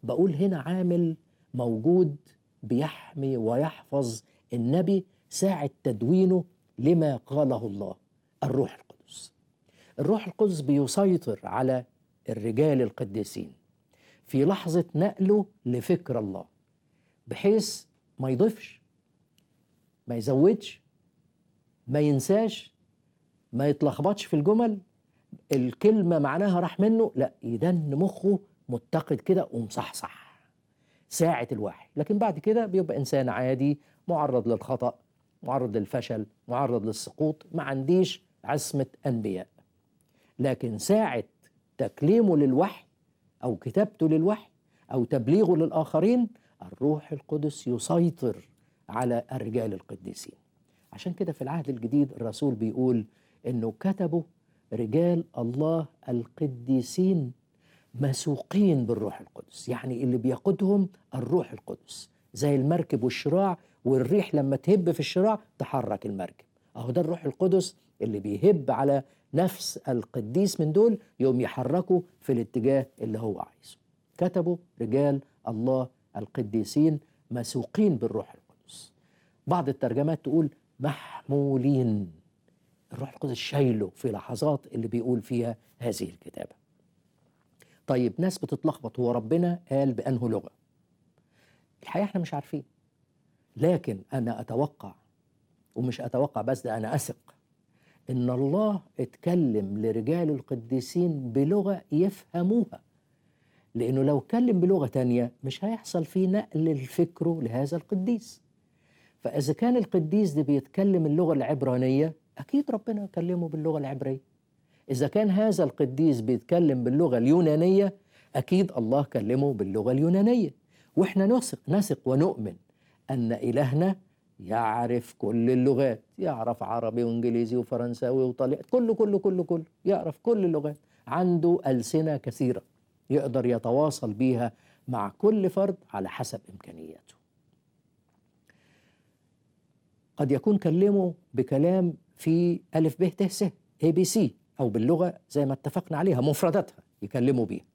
بقول هنا عامل موجود بيحمي ويحفظ النبي ساعة تدوينه لما قاله الله الروح القدس الروح القدس بيسيطر على الرجال القديسين في لحظة نقله لفكر الله بحيث ما يضيفش ما يزودش ما ينساش ما يتلخبطش في الجمل الكلمة معناها راح منه لا يدن مخه متقد كده ومصحصح ساعة الوحي لكن بعد كده بيبقى إنسان عادي معرض للخطأ معرض للفشل معرض للسقوط ما عنديش عصمة أنبياء لكن ساعة تكليمه للوحي أو كتابته للوحي أو تبليغه للآخرين الروح القدس يسيطر على الرجال القديسين عشان كده في العهد الجديد الرسول بيقول انه كتبوا رجال الله القديسين مسوقين بالروح القدس يعني اللي بيقودهم الروح القدس زي المركب والشراع والريح لما تهب في الشراع تحرك المركب اهو ده الروح القدس اللي بيهب على نفس القديس من دول يوم يحركوا في الاتجاه اللي هو عايزه كتبوا رجال الله القديسين مسوقين بالروح القدس بعض الترجمات تقول محمولين الروح القدس شايله في لحظات اللي بيقول فيها هذه الكتابة طيب ناس بتتلخبط هو ربنا قال بأنه لغة الحقيقة احنا مش عارفين لكن أنا أتوقع ومش أتوقع بس ده أنا أثق إن الله اتكلم لرجال القديسين بلغة يفهموها لأنه لو اتكلم بلغة تانية مش هيحصل فيه نقل الفكر لهذا القديس فإذا كان القديس ده بيتكلم اللغة العبرانية أكيد ربنا كلمه باللغة العبرية إذا كان هذا القديس بيتكلم باللغة اليونانية أكيد الله كلمه باللغة اليونانية وإحنا نثق نثق ونؤمن أن إلهنا يعرف كل اللغات يعرف عربي وإنجليزي وفرنساوي وطلياني كله كله كله كله يعرف كل اللغات عنده ألسنة كثيرة يقدر يتواصل بيها مع كل فرد على حسب إمكانياته قد يكون كلمه بكلام في ألف ب ت س اي بي سي أو باللغة زي ما اتفقنا عليها مفرداتها يكلموا بيها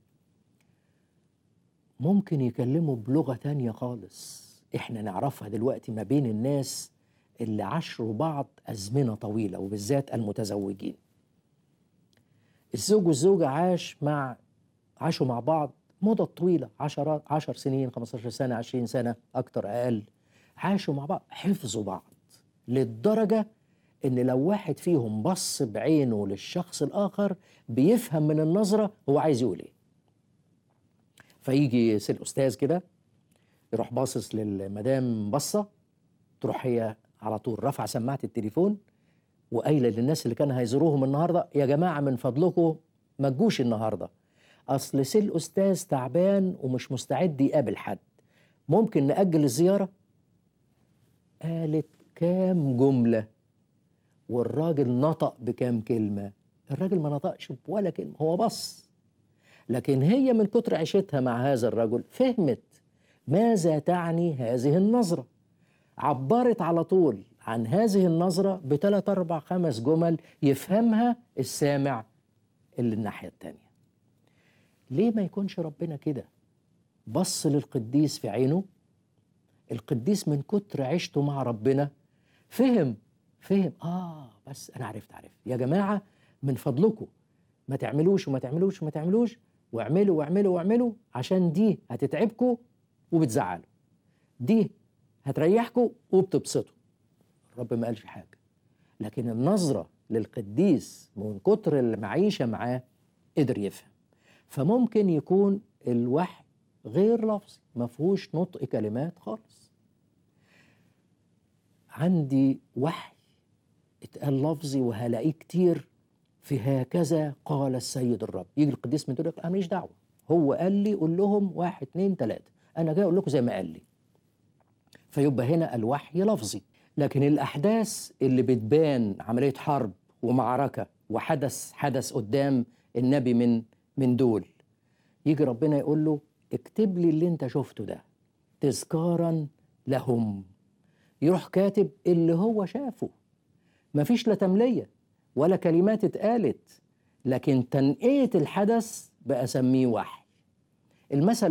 ممكن يكلموا بلغة تانية خالص احنا نعرفها دلوقتي ما بين الناس اللي عاشروا بعض أزمنة طويلة وبالذات المتزوجين الزوج والزوجة عاش مع عاشوا مع بعض مدة طويلة عشرات عشر سنين 15 سنة 20 سنة أكتر أقل عاشوا مع بعض حفظوا بعض للدرجة إن لو واحد فيهم بص بعينه للشخص الآخر بيفهم من النظرة هو عايز يقول إيه فيجي سي الأستاذ كده يروح باصص للمدام بصة تروح هي على طول رافعة سماعة التليفون وقايلة للناس اللي كانوا هيزوروهم النهاردة يا جماعة من فضلكم ما تجوش النهاردة أصل سي الأستاذ تعبان ومش مستعد يقابل حد ممكن نأجل الزيارة قالت كام جملة والراجل نطق بكام كلمة الراجل ما نطقش بولا كلمة هو بص لكن هي من كتر عيشتها مع هذا الرجل فهمت ماذا تعني هذه النظرة عبرت على طول عن هذه النظرة بثلاث أربع خمس جمل يفهمها السامع اللي الناحية التانية ليه ما يكونش ربنا كده بص للقديس في عينه القديس من كتر عيشته مع ربنا فهم فهم اه بس انا عرفت عرفت يا جماعه من فضلكم ما تعملوش وما تعملوش وما تعملوش واعملوا واعملوا واعملوا عشان دي هتتعبكم وبتزعلوا دي هتريحكم وبتبسطوا الرب ما قالش حاجه لكن النظره للقديس من كتر المعيشه معاه قدر يفهم فممكن يكون الوحي غير لفظي ما فيهوش نطق كلمات خالص عندي وحي اتقال لفظي وهلاقيه كتير في هكذا قال السيد الرب يجي القديس من دول انا ماليش دعوه هو قال لي قول لهم واحد اتنين تلاته انا جاي اقول لكم زي ما قال لي فيبقى هنا الوحي لفظي لكن الاحداث اللي بتبان عمليه حرب ومعركه وحدث حدث قدام النبي من من دول يجي ربنا يقول له اكتب لي اللي انت شفته ده تذكارا لهم يروح كاتب اللي هو شافه مفيش لا تملية ولا كلمات اتقالت لكن تنقية الحدث بأسميه وحي المثل